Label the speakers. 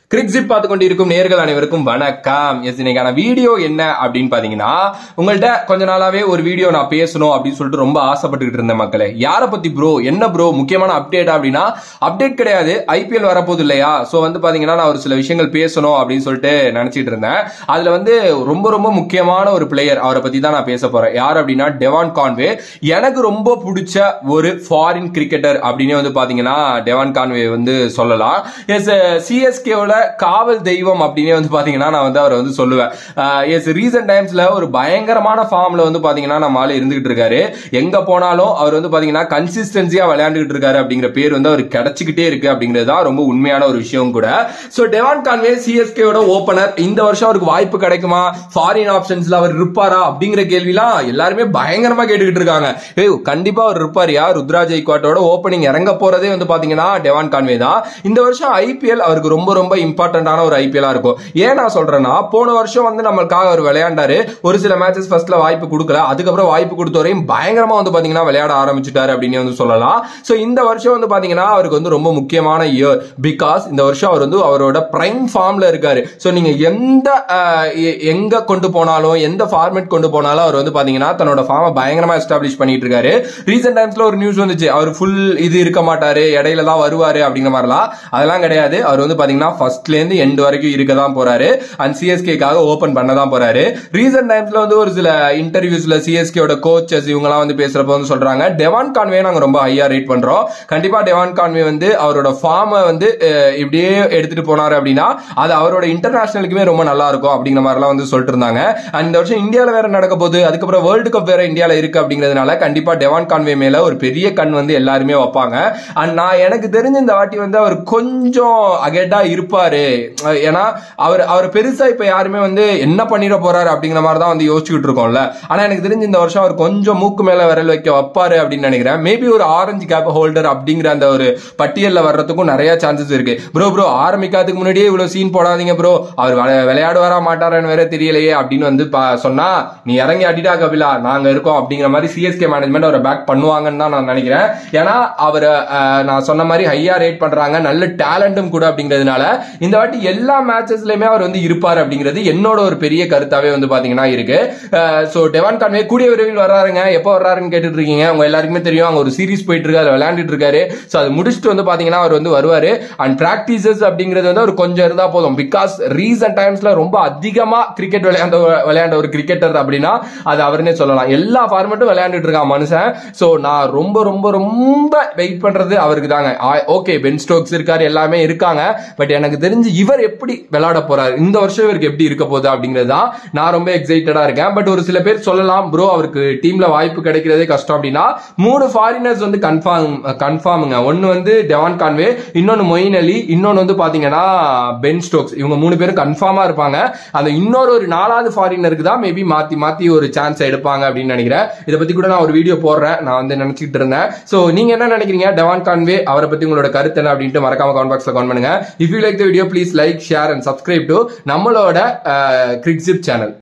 Speaker 1: கிரிக்ஸிப் பார்த்து கொண்டிருக்கும் நேர்கள் அனைவருக்கும் வணக்கம் எஸ் இன்னைக்கான வீடியோ என்ன அப்படின்னு பாத்தீங்கன்னா உங்கள்ட்ட கொஞ்ச நாளாவே ஒரு வீடியோ நான் பேசணும் அப்படின்னு சொல்லிட்டு ரொம்ப ஆசைப்பட்டுக்கிட்டு இருந்தேன் மக்களே யாரை பத்தி ப்ரோ என்ன ப்ரோ முக்கியமான அப்டேட் அப்படின்னா அப்டேட் கிடையாது ஐபிஎல் வரப்போகுது இல்லையா சோ வந்து பாத்தீங்கன்னா நான் ஒரு சில விஷயங்கள் பேசணும் அப்படின்னு சொல்லிட்டு நினைச்சிட்டு இருந்தேன் அதுல வந்து ரொம்ப ரொம்ப முக்கியமான ஒரு பிளேயர் அவரை பத்தி தான் நான் பேச போறேன் யார் அப்படின்னா டெவான் கான்வே எனக்கு ரொம்ப பிடிச்ச ஒரு ஃபாரின் கிரிக்கெட்டர் அப்படின்னு வந்து பாத்தீங்கன்னா டெவான் கான்வே வந்து சொல்லலாம் எஸ் சிஎஸ்கேவோட காவல் தெய்வம் அப்படின்னே வந்து பாத்தீங்கன்னா நான் வந்து அவரை வந்து சொல்லுவேன் எஸ் ரீசெண்ட் டைம்ஸ்ல ஒரு பயங்கரமான ஃபார்ம்ல வந்து பாத்தீங்கன்னா நம்ம ஆளு இருந்துகிட்டு இருக்காரு எங்க போனாலும் அவர் வந்து பாத்தீங்கன்னா கன்சிஸ்டன்சியா விளையாண்டுகிட்டு இருக்காரு அப்படிங்கிற பேர் வந்து அவர் கிடைச்சிக்கிட்டே இருக்கு அப்படிங்கிறது தான் ரொம்ப உண்மையான ஒரு விஷயம் கூட சோ டெவான் கான்வே சிஎஸ்கேவோட ஓபனர் இந்த வருஷம் அவருக்கு வாய்ப்பு கிடைக்குமா ஃபாரின் ஆப்ஷன்ஸ்ல அவர் இருப்பாரா அப்படிங்கிற கேள்விலாம் எல்லாருமே பயங்கரமா கேட்டுக்கிட்டு இருக்காங்க ஏய் கண்டிப்பா அவர் இருப்பாரியா ருத்ரா ஜெய்க்வாட்டோட ஓப்பனிங் இறங்க போறதே வந்து பாத்தீங்கன்னா டெவான் கான்வே தான் இந்த வருஷம் ஐபிஎல் அவருக்கு ரொம்ப ரொம்ப இம்பார்ட்டன்டான ஒரு ஐபிஎல்லா இருக்கும் ஏன் நான் சொல்றேன்னா போன வருஷம் வந்து நம்மளுக்காக அவர் விளையாண்டாரு ஒரு சில மேட்சஸ் ஃபர்ஸ்ட்ல வாய்ப்பு கொடுக்கல அதுக்கப்புறம் வாய்ப்பு கொடுத்த வரையும் பயங்கரமா வந்து பாத்தீங்கன்னா விளையாட ஆரம்பிச்சுட்டாரு அப்படின்னு வந்து சொல்லலாம் சோ இந்த வருஷம் வந்து பாத்தீங்கன்னா அவருக்கு வந்து ரொம்ப முக்கியமான இயர் பிகாஸ் இந்த வருஷம் அவர் வந்து அவரோட பிரைம் ஃபார்ம்ல இருக்காரு சோ நீங்க எந்த அஹ், எ- எங்க கொண்டு போனாலும் எந்த ஃபார்மேட் கொண்டு போனாலும் அவர் வந்து பாத்தீங்கன்னா தன்னோட ஃபார்மை பயங்கரமா எஸ்டாப்ளிஷ் பண்ணிட்டு இருக்காரு ரீசெண்ட் டைம்ஸ்ல ஒரு நியூஸ் வந்துச்சு அவர் ஃபுல் இது இருக்க மாட்டாரு இடையில தான் வருவாரு அப்படிங்கிற மாதிரிலாம் அதெல்லாம் கிடையாது அவர் வந்து பாத்தீங்கன்னா ஃபர்ஸ்ட்ல இருந்து எண்ட் வரைக்கும் இருக்க தான் போறாரு அண்ட் சிஎஸ்கேக்காக ஓபன் பண்ண தான் போறாரு ரீசெண்ட் டைம்ஸ்ல வந்து ஒரு சில இன்டர்வியூஸ்ல சிஎஸ்கேவோட கோச்சஸ் இவங்கலாம் வந்து பேசுறப்ப வந்து சொல்றாங்க டெவான் கான்வே நாங்க ரொம்ப ஹையா ரேட் பண்றோம் கண்டிப்பா டெவான் கான்வே வந்து அவரோட ஃபார்மை வந்து அஹ், இப்படியே எடுத்துட்டு போனாரு அப்படின்னா அது அவரோட இன்டர்நேஷனலுக்குமே ரொம்ப நல்லா இருக்கும் அப்படிங்கிற மாதிரிலாம் வந்து சொல்லிட்டு இருந்தாங்க அண்ட் இந்த வருஷம் இந்தியால வேற நடக்க போகுது அதுக்கப்புறம் வேர்ல்டு கப் வேற இந்தியால இருக்கு அப்படிங்கிறதுனால கண்டிப்பா டெவான் கான்வே மேல ஒரு பெரிய கண் வந்து எல்லாருமே வைப்பாங்க அண்ட் நான் எனக்கு தெரிஞ்ச இந்த வாட்டி வந்து அவர் கொஞ்சம் அகேட்டா இருப்பாரு அஹ் ஏன்னா அவர் அவர் பெருசா இப்ப யாருமே வந்து என்ன பண்ணிட போறாரு அப்படிங்கிற மாதிரி தான் வந்து யோசிச்சுட்டு இருக்கோம்ல ஆனா எனக்கு தெரிஞ்சு இந்த வருஷம் அவர் கொஞ்சம் மூக்கு மேல விரல் வைக்க வைப்பாரு அப்படின்னு நினைக்கிறேன் மேபி ஒரு ஆரஞ்சு கேப் ஹோல்டர் அப்படிங்கிற அந்த ஒரு பட்டியல்ல வர்றதுக்கும் நிறைய சான்சஸ் இருக்கு ப்ரோ ப்ரோ ஆரம்பிக்காததுக்கு முன்னாடியே இவ்வளவு சீன் போடாதீங்க ப்ரோ அவர் விளை- விளையாடுவாரா மாட்டாரான்னு வேற தெரியலையே அப்படின்னு வந்து பா- சொன்னா நீ இறங்கி அடிடா கபிலா நாங்க இருக்கோம் அப்படிங்கிற மாதிரி சிஎஸ்கே மேனேஜ்மெண்ட் அவரை பேக் பண்ணுவாங்கன்னு தான் நான் நினைக்கிறேன் ஏன்னா அவர் நான் சொன்ன மாதிரி ஹையா ரேட் பண்றாங்க நல்ல டேலண்டும் கூட அப்படிங்கிறதுனால இந்த வாட்டி எல்லா மேட்சஸ்லயுமே அவர் வந்து இருப்பார் அப்படிங்கிறது என்னோட ஒரு பெரிய கருத்தாவே வந்து பாத்தீங்கன்னா இருக்கு சோ டெவான் கான்வே கூடிய விரைவில் வர்றாருங்க எப்போ வர்றாருன்னு கேட்டுட்டு இருக்கீங்க உங்க எல்லாருக்குமே தெரியும் அங்க ஒரு சீரிஸ் போயிட்டு இருக்கு அதுல விளையாண்டுட்டு இருக்காரு சோ அது முடிச்சுட்டு வந்து பாத்தீங்கன்னா அவர் வந்து வருவாரு அண்ட் பிராக்டிசஸ் அப்படிங்கிறது வந்து அவர் கொஞ்சம் இருந்தா போதும் பிகாஸ் ரீசன்ட் டைம்ஸ்ல ரொம்ப அதிகமா கிரிக்கெட் விளையாண்ட விளையாண்ட ஒரு கிரிக்கெட்டர் அப்படின்னா அது அவருனே சொல்லலாம் எல்லா ஃபார்மேட்டும் விளையாண்டுட்டு இருக்கான் மனுஷன் சோ நான் ரொம்ப ரொம்ப ரொம்ப வெயிட் பண்றது அவருக்கு தாங்க ஓகே பென் ஸ்டோக்ஸ் இருக்காரு எல்லாமே இருக்காங்க பட் எனக்கு தெரிஞ்சு இவர் எப்படி விளையாட போறாரு இந்த வருஷம் இவருக்கு எப்படி இருக்க போகுது அப்படிங்கிறது தான் நான் ரொம்ப எக்ஸைட்டடா இருக்கேன் பட் ஒரு சில பேர் சொல்லலாம் ப்ரோ அவருக்கு டீம்ல வாய்ப்பு கிடைக்கிறதே கஷ்டம் அப்படின்னா மூணு ஃபாரினர்ஸ் வந்து கன்ஃபார்ம் கன்ஃபார்முங்க ஒன்னு வந்து டெவான் கான்வே இன்னொன்னு மொயின் அலி இன்னொன்னு வந்து பாத்தீங்கன்னா பென் ஸ்டோக்ஸ் இவங்க மூணு பேரும் கன்ஃபார்மா இருப்பாங்க அந்த இன்னொரு ஒரு நாலாவது ஃபாரினருக்கு தான் மேபி மாத்தி மாத்தி ஒரு சான்ஸ் எடுப்பாங்க அப்படின்னு நினைக்கிறேன் இதை பத்தி கூட நான் ஒரு வீடியோ போடுறேன் நான் வந்து நினைச்சிட்டு இருந்தேன் சோ நீங்க என்ன நினைக்கிறீங்க டெவான் கான்வே அவரை பத்தி உங்களோட கருத்து என்ன அப்படின்ட்டு மறக்காம கமெண்ட் பாக்ஸ்ல கமெண்ட் பண்ணுங்க if you like the video please like share and subscribe to நம்மளோட கிரிக்ஸிப் சேனல்